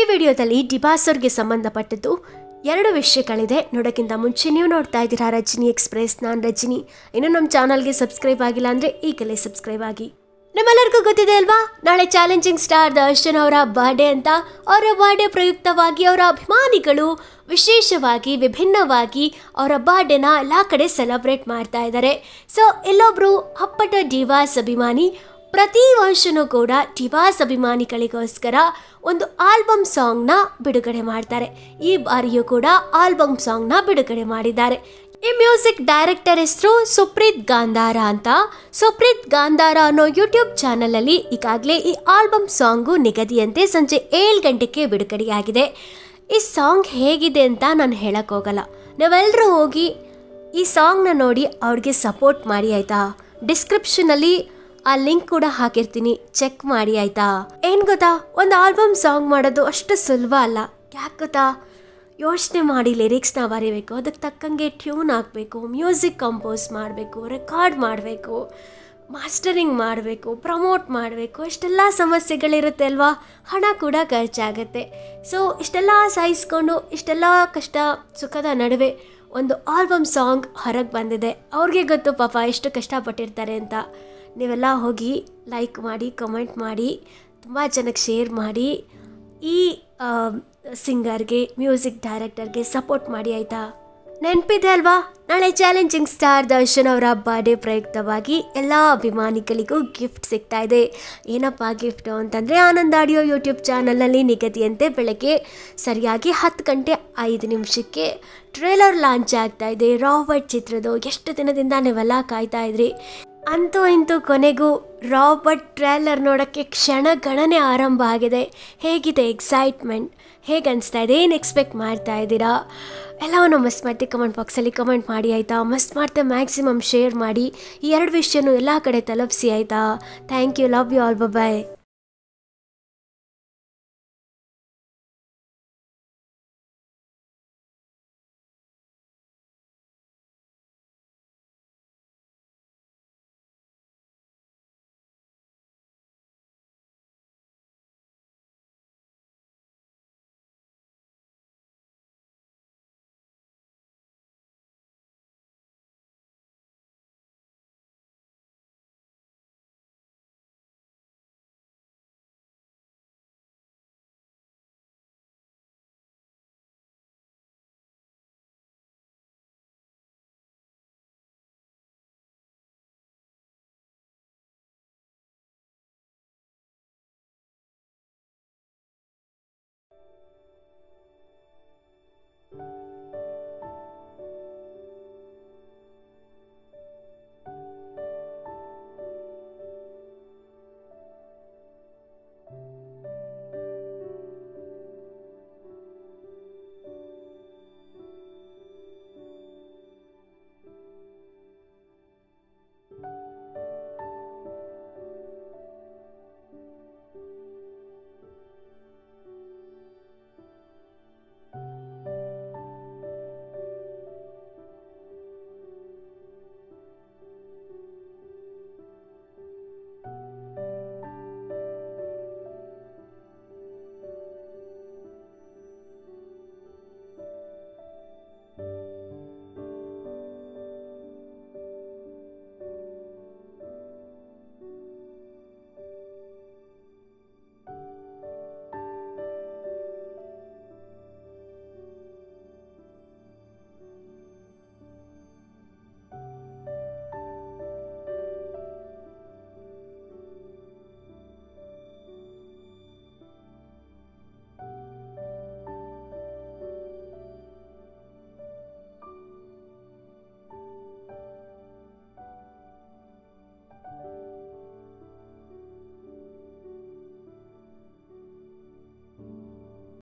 ವಿಡಿಯೋದಲ್ಲಿ ಡಿಬಾಸರ್ಗೆ ಸಂಬಂಧಪಟ್ಟದ್ದು ಎರಡು ವಿಷಯಗಳಿದೆ ನೋಡೋಕ್ಕಿಂತ ಮುಂಚೆ ನೀವು ನೋಡ್ತಾ ಇದ್ದೀರಾ ರಜನಿ ಎಕ್ಸ್ಪ್ರೆಸ್ ನಾನು ರಜನಿ ಇನ್ನು ನಮ್ಮ ಚಾನಲ್ಗೆ ಸಬ್ಸ್ಕ್ರೈಬ್ ಆಗಿಲ್ಲ ಅಂದರೆ ಈಗಲೇ ಸಬ್ಸ್ಕ್ರೈಬ್ ಆಗಿ ನಿಮ್ಮೆಲ್ಲರಿಗೂ ಗೊತ್ತಿದೆ ಅಲ್ವಾ ನಾಳೆ ಚಾಲೆಂಜಿಂಗ್ ಸ್ಟಾರ್ ದರ್ಶನ್ ಅವರ ಬರ್ಡೇ ಅಂತ ಅವರ ಬರ್ಡೇ ಪ್ರಯುಕ್ತವಾಗಿ ಅವರ ಅಭಿಮಾನಿಗಳು ವಿಶೇಷವಾಗಿ ವಿಭಿನ್ನವಾಗಿ ಅವರ ಬರ್ಡೇನ ಎಲ್ಲ ಕಡೆ ಸೆಲೆಬ್ರೇಟ್ ಮಾಡ್ತಾ ಇದ್ದಾರೆ ಸೊ ಇಲ್ಲೊಬ್ರು ಅಪ್ಪಟ ಡಿವಾಸ್ ಅಭಿಮಾನಿ ಪ್ರತಿ ವರ್ಷನೂ ಕೂಡ ಡಿವಾಸ್ ಅಭಿಮಾನಿಗಳಿಗೋಸ್ಕರ ಒಂದು ಆಲ್ಬಮ್ ಸಾಂಗ್ನ ಬಿಡುಗಡೆ ಮಾಡ್ತಾರೆ ಈ ಬಾರಿಯೂ ಕೂಡ ಆಲ್ಬಮ್ ಸಾಂಗ್ನ ಬಿಡುಗಡೆ ಮಾಡಿದ್ದಾರೆ ಈ ಮ್ಯೂಸಿಕ್ ಡೈರೆಕ್ಟರ್ ಹೆಸರು ಸುಪ್ರೀತ್ ಗಾಂಧಾರ ಅಂತ ಸುಪ್ರೀತ್ ಗಾಂಧಾರ ಅನ್ನೋ ಯೂಟ್ಯೂಬ್ ಚಾನಲಲ್ಲಿ ಈಗಾಗಲೇ ಈ ಆಲ್ಬಮ್ ಸಾಂಗು ನಿಗದಿಯಂತೆ ಸಂಜೆ ಏಳು ಗಂಟೆಗೆ ಬಿಡುಗಡೆಯಾಗಿದೆ ಈ ಸಾಂಗ್ ಹೇಗಿದೆ ಅಂತ ನಾನು ಹೇಳಕ್ ಹೋಗಲ್ಲ ನಾವೆಲ್ಲರೂ ಹೋಗಿ ಈ ಸಾಂಗ್ನ ನೋಡಿ ಅವ್ರಿಗೆ ಸಪೋರ್ಟ್ ಮಾಡಿ ಆಯ್ತಾ ಡಿಸ್ಕ್ರಿಪ್ಷನಲ್ಲಿ ಆ ಲಿಂಕ್ ಕೂಡ ಹಾಕಿರ್ತೀನಿ ಚೆಕ್ ಮಾಡಿ ಆಯ್ತಾ ಏನ್ ಗೊತ್ತಾ ಒಂದು ಆಲ್ಬಮ್ ಸಾಂಗ್ ಮಾಡೋದು ಅಷ್ಟು ಸುಲಭ ಅಲ್ಲ ಯಾಕೆ ಗೊತ್ತಾ ಯೋಚನೆ ಮಾಡಿ ಲಿರಿಕ್ಸ್ನ ಬರೀಬೇಕು ಅದಕ್ಕೆ ತಕ್ಕಂಗೆ ಟ್ಯೂನ್ ಹಾಕಬೇಕು ಮ್ಯೂಸಿಕ್ ಕಂಪೋಸ್ ಮಾಡಬೇಕು ರೆಕಾರ್ಡ್ ಮಾಡಬೇಕು ಮಾಸ್ಟರಿಂಗ್ ಮಾಡಬೇಕು ಪ್ರಮೋಟ್ ಮಾಡಬೇಕು ಇಷ್ಟೆಲ್ಲ ಸಮಸ್ಯೆಗಳಿರುತ್ತೆ ಅಲ್ವಾ ಹಣ ಕೂಡ ಖರ್ಚಾಗತ್ತೆ ಸೊ ಇಷ್ಟೆಲ್ಲ ಸಹಿಸ್ಕೊಂಡು ಇಷ್ಟೆಲ್ಲ ಕಷ್ಟ ಸುಖದ ನಡುವೆ ಒಂದು ಆಲ್ಬಮ್ ಸಾಂಗ್ ಹೊರಗೆ ಬಂದಿದೆ ಅವ್ರಿಗೆ ಗೊತ್ತು ಪಾಪ ಎಷ್ಟು ಕಷ್ಟಪಟ್ಟಿರ್ತಾರೆ ಅಂತ ನೀವೆಲ್ಲ ಹೋಗಿ ಲೈಕ್ ಮಾಡಿ ಕಮೆಂಟ್ ಮಾಡಿ ತುಂಬ ಜನಕ್ಕೆ ಶೇರ್ ಮಾಡಿ ಈ ಸಿಂಗರ್ಗೆ ಮ್ಯೂಸಿಕ್ ಡೈರೆಕ್ಟರ್ಗೆ ಸಪೋರ್ಟ್ ಮಾಡಿ ಆಯಿತಾ ನೆನಪಿದೆ ಅಲ್ವಾ ನಾಳೆ ಚಾಲೆಂಜಿಂಗ್ ಸ್ಟಾರ್ ದರ್ಶನ್ ಅವರ ಬರ್ಡೇ ಪ್ರಯುಕ್ತವಾಗಿ ಎಲ್ಲ ಅಭಿಮಾನಿಗಳಿಗೂ ಗಿಫ್ಟ್ ಸಿಗ್ತಾ ಇದೆ ಏನಪ್ಪ ಗಿಫ್ಟು ಅಂತಂದರೆ ಆನಂದ್ ಆಡಿಯೋ ಯೂಟ್ಯೂಬ್ ಚಾನಲಲ್ಲಿ ನಿಗದಿಯಂತೆ ಬೆಳಗ್ಗೆ ಸರಿಯಾಗಿ ಹತ್ತು ಗಂಟೆ ಐದು ನಿಮಿಷಕ್ಕೆ ಟ್ರೇಲರ್ ಲಾಂಚ್ ಆಗ್ತಾ ಇದೆ ರಾಬರ್ಟ್ ಚಿತ್ರದ ಎಷ್ಟು ದಿನದಿಂದ ನೀವೆಲ್ಲ ಕಾಯ್ತಾ ಇದ್ರಿ ಅಂತೂ ಇಂತೂ ಕೊನೆಗೂ ರಾಬರ್ಟ್ ಟ್ರೇಲರ್ ನೋಡೋಕ್ಕೆ ಕ್ಷಣ ಗಣನೆ ಆರಂಭ ಆಗಿದೆ ಹೇಗಿದೆ ಎಕ್ಸೈಟ್ಮೆಂಟ್ ಹೇಗೆ ಅನಿಸ್ತಾ ಇದೆ ಏನು ಎಕ್ಸ್ಪೆಕ್ಟ್ ಮಾಡ್ತಾ ಇದ್ದೀರಾ ಎಲ್ಲವನ್ನು ಮಿಸ್ ಮಾಡ್ತಿ ಕಮೆಂಟ್ ಬಾಕ್ಸಲ್ಲಿ ಕಮೆಂಟ್ ಮಾಡಿ ಆಯಿತಾ ಮಿಸ್ ಮಾಡ್ತೆ ಮ್ಯಾಕ್ಸಿಮಮ್ ಶೇರ್ ಮಾಡಿ ಈ ಎರಡು ವಿಷಯನೂ ಎಲ್ಲ ಕಡೆ ತಲುಪಿಸಿ ಆಯಿತಾ thank you love you all bye